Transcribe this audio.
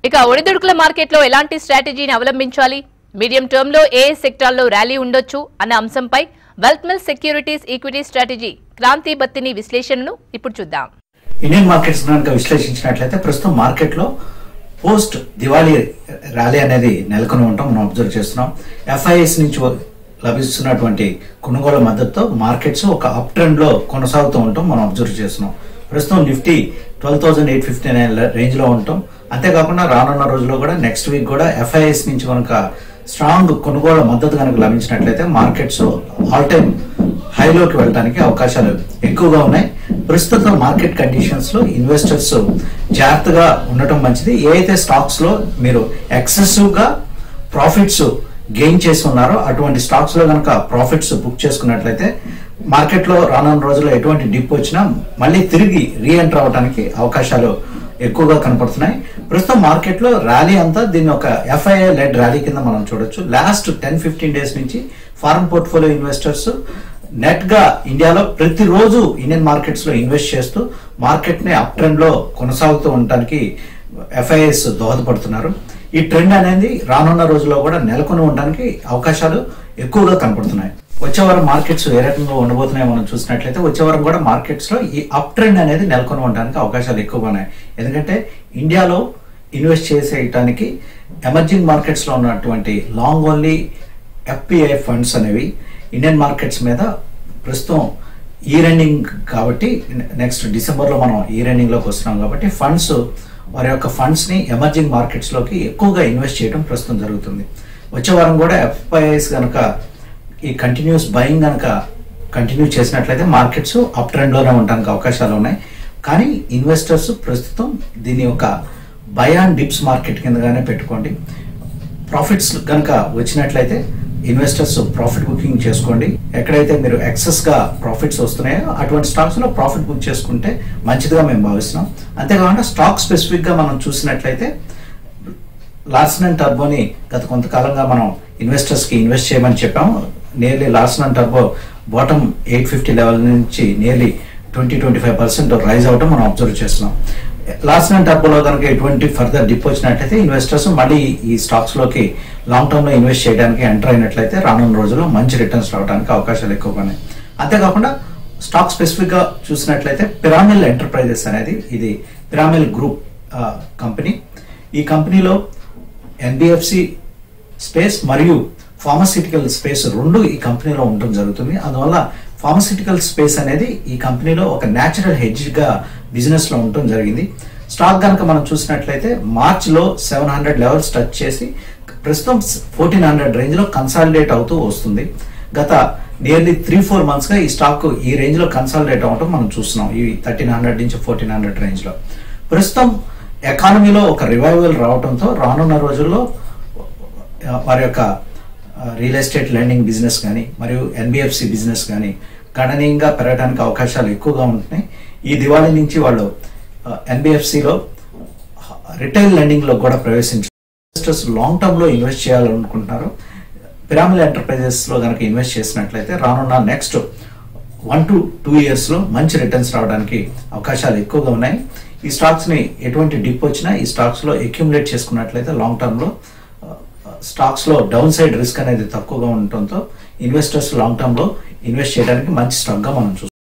ఇక ఒడిదుడుకుల మార్కెట్లో ఎలాంటి స్ట్రాటజీని అవలంబించాలి మీడియం టర్మ్ లో ఏ సెక్టార్లో ర్యాలీ ఉండొచ్చు అన్న అంశంపై Wealth Mill Securities equity strategy Kranthi Battini విశ్లేషణను ఇప్పుడు చూద్దాం ఇండియన్ మార్కెట్స్ కనుక విశ్లేషించినట్లయితే ప్రస్తుతం మార్కెట్లో పోస్ట్ దివాళీ ర్యాలీ అనేది నెలకొని ఉంటాం మనం అబ్జర్వ్ చేస్తున్నాం ఎఫ్ఐఎస్ నుంచి లభిస్తున్నటువంటి కొనుగోలు మద్దతుతో మార్కెట్స్ ఒక అప్ ట్రెండ్ లో కొనసాగుతూ ఉంటాం మనం అబ్జర్వ్ చేస్తున్నాం ప్రస్తుతం Nifty twelve thousand eight fifty nine range లో ఉంటాం అంతేకాకుండా రానున్న రోజుల్లో కూడా నెక్స్ట్ వీక్ కూడా ఎఫ్ఐఎస్ నుంచి కనుక స్ట్రాంగ్ కొనుగోలు మద్దతు కనుక లభించినట్లయితే మార్కెట్స్ ఆల్ టైమ్ హైలోకి వెళ్ళడానికి అవకాశాలు ఎక్కువగా ఉన్నాయి ప్రస్తుతం మార్కెట్ కండిషన్స్ లో ఇన్వెస్టర్స్ జాగ్రత్తగా ఉండటం మంచిది ఏ అయితే స్టాక్స్ లో మీరు ఎక్సెసివ్ గా ప్రాఫిట్స్ గెయిన్ చేసి ఉన్నారో అటువంటి స్టాక్స్ లో కనుక ప్రాఫిట్స్ బుక్ చేసుకున్నట్లయితే మార్కెట్ లో రానున్న రోజుల్లో ఎటువంటి డిప్ వచ్చినా మళ్ళీ తిరిగి రీఎంటర్ అవడానికి అవకాశాలు ఎక్కువగా కనపడుతున్నాయి ప్రస్తుతం మార్కెట్ లో ర్యాలీ అంతా దీన్ని ఒక ఎఫ్ఐఐ లెడ్ ర్యాలీ కింద మనం చూడొచ్చు లాస్ట్ టెన్ ఫిఫ్టీన్ డేస్ నుంచి ఫారెన్ పోర్ట్ఫోలియో ఇన్వెస్టర్స్ నెట్ గా ఇండియాలో ప్రతిరోజు ఇండియన్ మార్కెట్స్ లో ఇన్వెస్ట్ చేస్తూ మార్కెట్ ని అప్ ట్రెండ్ లో కొనసాగుతూ ఉండటానికి ఎఫ్ఐఎస్ దోహదపడుతున్నారు ఈ ట్రెండ్ అనేది రానున్న రోజుల్లో కూడా నెలకొని ఉండడానికి అవకాశాలు ఎక్కువగా కనపడుతున్నాయి వచ్చే వారం మార్కెట్స్ ఏ రకంగా ఉండబోతున్నాయో మనం చూసినట్లయితే వచ్చే వారం కూడా మార్కెట్స్ లో ఈ అప్ ట్రెండ్ అనేది నెలకొని ఉండడానికి అవకాశాలు ఎక్కువగా ఉన్నాయి ఎందుకంటే ఇండియాలో ఇన్వెస్ట్ చేసేయటానికి ఎమర్జింగ్ మార్కెట్స్ లో ఉన్నటువంటి లాంగ్ ఓన్లీ ఎఫ్పిఐ ఫండ్స్ అనేవి ఇండియన్ మార్కెట్స్ మీద ప్రస్తుతం ఈ రన్నింగ్ కాబట్టి నెక్స్ట్ డిసెంబర్లో మనం ఈ రన్నింగ్లోకి వస్తున్నాం కాబట్టి ఫండ్స్ వారి యొక్క ఫండ్స్ని ఎమర్జింగ్ మార్కెట్స్లోకి ఎక్కువగా ఇన్వెస్ట్ చేయడం ప్రస్తుతం జరుగుతుంది వచ్చే వారం కూడా ఎఫ్ఐఐస్ కనుక ఈ కంటిన్యూస్ బయింగ్ కనుక కంటిన్యూ చేసినట్లయితే మార్కెట్స్ అప్ ట్రెండ్లోనే ఉండడానికి అవకాశాలు ఉన్నాయి కానీ ఇన్వెస్టర్స్ ప్రస్తుతం దీని యొక్క బై అండ్ డిప్స్ మార్కెట్ కిందగానే పెట్టుకోండి ప్రాఫిట్స్ కనుక వచ్చినట్లయితే ఇన్వెస్టర్స్ ప్రాఫిట్ బుకింగ్ చేసుకోండి ఎక్కడైతే మీరు ఎక్సెస్ గా ప్రాఫిట్స్ వస్తున్నాయో అటువంటి స్టాక్స్ లో ప్రాఫిట్ బుక్ చేసుకుంటే మంచిదిగా మేము భావిస్తున్నాం అంతేకాకుండా స్టాక్ స్పెసిఫిక్ గా మనం చూసినట్లయితే లార్సన్ అండ్ టర్బోని గత కొంతకాలంగా మనం ఇన్వెస్టర్స్ కి ఇన్వెస్ట్ చేయమని చెప్పాము నియర్లీ లార్సన్ అండ్ టర్బో బాటమ్ ఎయిట్ ఫిఫ్టీ లెవెల్ నుంచి nearly twenty twenty five percent rise అవటం మనం అబ్జర్వ్ చేస్తున్నాం లాస్ట్ అండ్ టర్బోలో కనుక ఎటువంటి ఫర్దర్ డిప్ వచ్చినట్లయితే ఇన్వెస్టర్స్ మళ్ళీ ఈ స్టాక్స్ లోకి లాంగ్ టర్మ్ లో ఇన్వెస్ట్ చేయడానికి ఎంటర్ అయినట్లయితే రానున్న రోజుల్లో మంచి రిటర్న్స్ రావడానికి అవకాశాలు ఎక్కువగా ఉన్నాయి అంతేకాకుండా స్టాక్ స్పెసిఫిక్ గా చూసినట్లయితే పిరామిల్ ఎంటర్ప్రైజెస్ అనేది ఇది పిరామిల్ గ్రూప్ కంపెనీ ఈ కంపెనీలో ఎన్బిఎఫ్సి స్పేస్ మరియు ఫార్మసిటికల్ స్పేస్ రెండు ఈ కంపెనీలో ఉండడం జరుగుతుంది అందువల్ల ఫార్మసిటికల్ స్పేస్ అనేది ఈ కంపెనీలో ఒక న్యాచురల్ హెడ్జ్ గా బిజినెస్ లో ఉండటం జరిగింది స్టాక్ కనుక మనం చూసినట్లయితే మార్చ్ లో సెవెన్ హండ్రెడ్ లెవెల్స్ టచ్ చేసి ప్రస్తుతం ఫోర్టీన్ హండ్రెడ్ రేంజ్ లో కన్సాలిడేట్ అవుతూ వస్తుంది గత నియర్లీ త్రీ ఫోర్ మంత్స్ గా ఈ స్టాక్ ఈ రేంజ్ లో కన్సాలిడేట్ అవటం మనం చూస్తున్నాం ఈ థర్టీన్ హండ్రెడ్ నుంచి ఫోర్టీన్ హండ్రెడ్ రేంజ్ లో ప్రస్తుతం ఎకానమీలో ఒక రివైవల్ రావడంతో రానున్న రోజుల్లో ఆ, వారి యొక్క రియల్ ఎస్టేట్ లెండింగ్ బిజినెస్ కానీ మరియు ఎన్బిఎఫ్సి బిజినెస్ కానీ గణనీయంగా పెరగడానికి అవకాశాలు ఎక్కువగా ఉంటున్నాయి ఈ దివాళీ నుంచి వాళ్ళు ఎన్బిఎఫ్సిలో రిటైల్ లెండింగ్ లో కూడా ప్రవేశించారు ఇన్వెస్టర్స్ లాంగ్ టర్మ్ లో ఇన్వెస్ట్ చేయాలనుకుంటున్నారు పిరామిల్ ఎంటర్ప్రైజెస్ లో కనుక ఇన్వెస్ట్ చేసినట్లయితే రానున్న next one to two years లో మంచి రిటర్న్స్ రావడానికి అవకాశాలు ఎక్కువగా ఉన్నాయి ఈ స్టాక్స్ ని ఎటువంటి డిప్ వచ్చినా ఈ స్టాక్స్ లో అక్యుములేట్ చేసుకున్నట్లయితే లాంగ్ టర్మ్ లో స్టాక్స్ లో డౌన్ సైడ్ రిస్క్ అనేది తక్కువగా ఉండటంతో ఇన్వెస్టర్స్ లాంగ్ టర్మ్ లో ఇన్వెస్ట్ చేయడానికి మంచి స్టాక్ గా మనం చూస్తాం